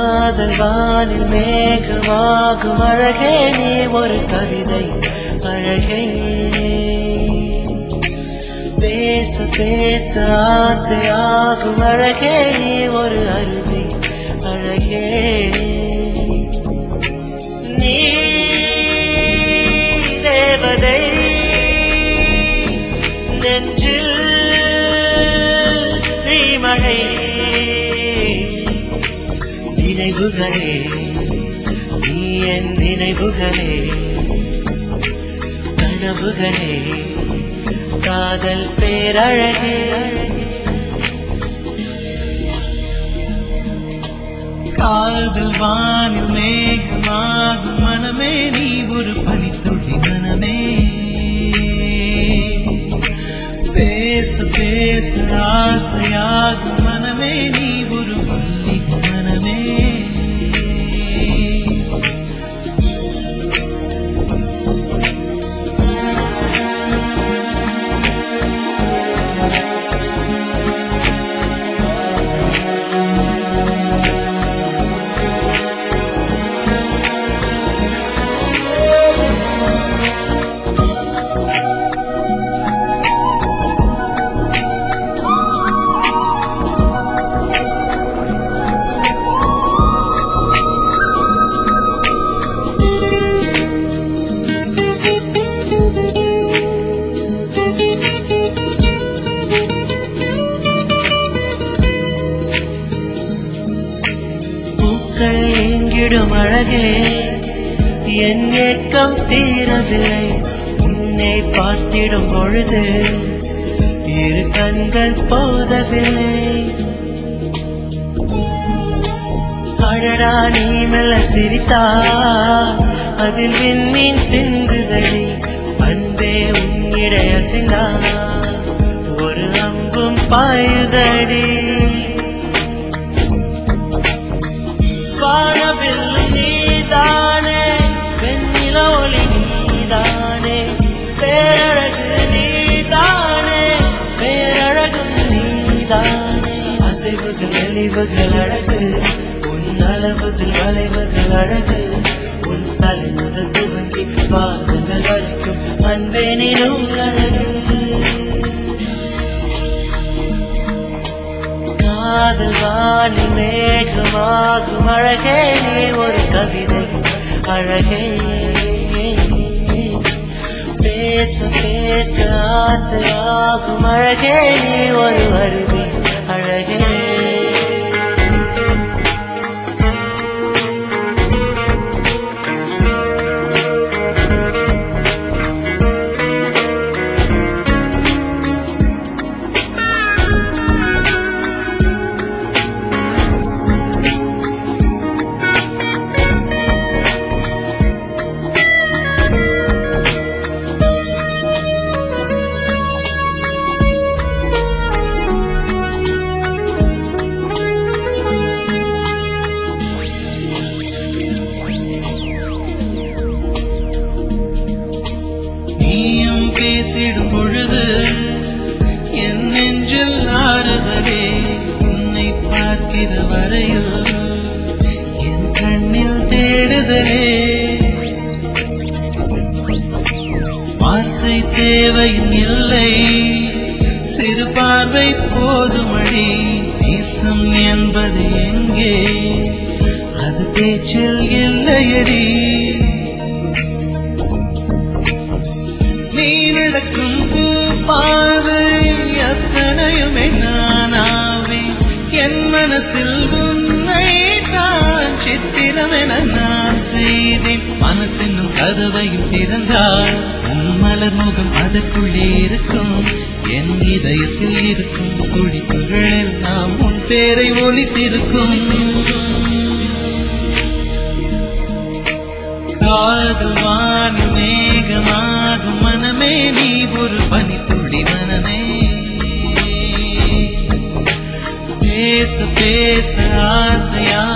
காதல் வானில் மேகமாகும் அழகே நீ ஒரு கவிதை அழகே பேச பேச ஆசையாகும் அழகே நீ ஒரு அருவி அழகே நீ தேவதை நெஞ்சில் மழை நினைவுகளே நீ என் நினைவுகளே கனவுகளே காதல் பேரழகே காதல் வானில் மேகமாகும் மனமே நீ ஒரு பனித்துளி மனமே பேச பேச ஆசையாகும் மனமே நீ ஒரு மல்லிகை மனமே பூக்கள் எங்கிடும் அழகே என் ஏக்கம் தீரவில்லை உன்னை பார்த்திடும் பொழுது இரு கண்கள் போதவில்லை அழடா நீ மெல்ல சிரித்தா அதில் விண்மீன் சிந்துதடி அன்பே உன்னிடை அசிந்தா ஒரு அம்பும் பாயுதடி வானவில் நீதானே வெண்ணில ஒளி நீதானே பேரழகு நீதானே பேரழகும் நீதானே அசைவுகள் நெளிவுகள் அழகு உன் அளவுகள் வளைவுகள் அழகு உன் தலை முதல் துவங்கி பாதங்கள் வரைக்கும் அன்பே நீரும் அழகு காதல் வாணி மேகமாகும் அழகே நீ ஒரு கவிதை அழகே பேச பேச ஆசையாகும் அழகே நீ ஒரு அருவி அழகே நீயும் பேசிடும் பொழுது என் நெஞ்சில் ஆறுதலே உன்னை பார்க்கிற வரையில் என் கண்ணில் தேடுதலே வார்த்தை தேவையும் இல்லை சிறு பார்வை போதுமடி நேசம் என்பது எங்கே அது பேச்சில் இல்லையடி நீ நடக்கும் பூப்பாது அத்தனையுமே நானாவே என் மனசில் உன்னை தான் சித்திரமென நான் செய்தேன் மனசென்னும் கதவையும் திறந்தால் உன் மலர் முகம் அதற்குள்ளே இருக்கும் என் இதயத்தில் இருக்கும் துடிப்புகள் எல்லாம் உன் பேரை ஒலித்திருக்கும் காதல் வானில் மேகமாகும் மனமே நீ ஒரு பனித்துளி மனமே பேச பேச ஆசையா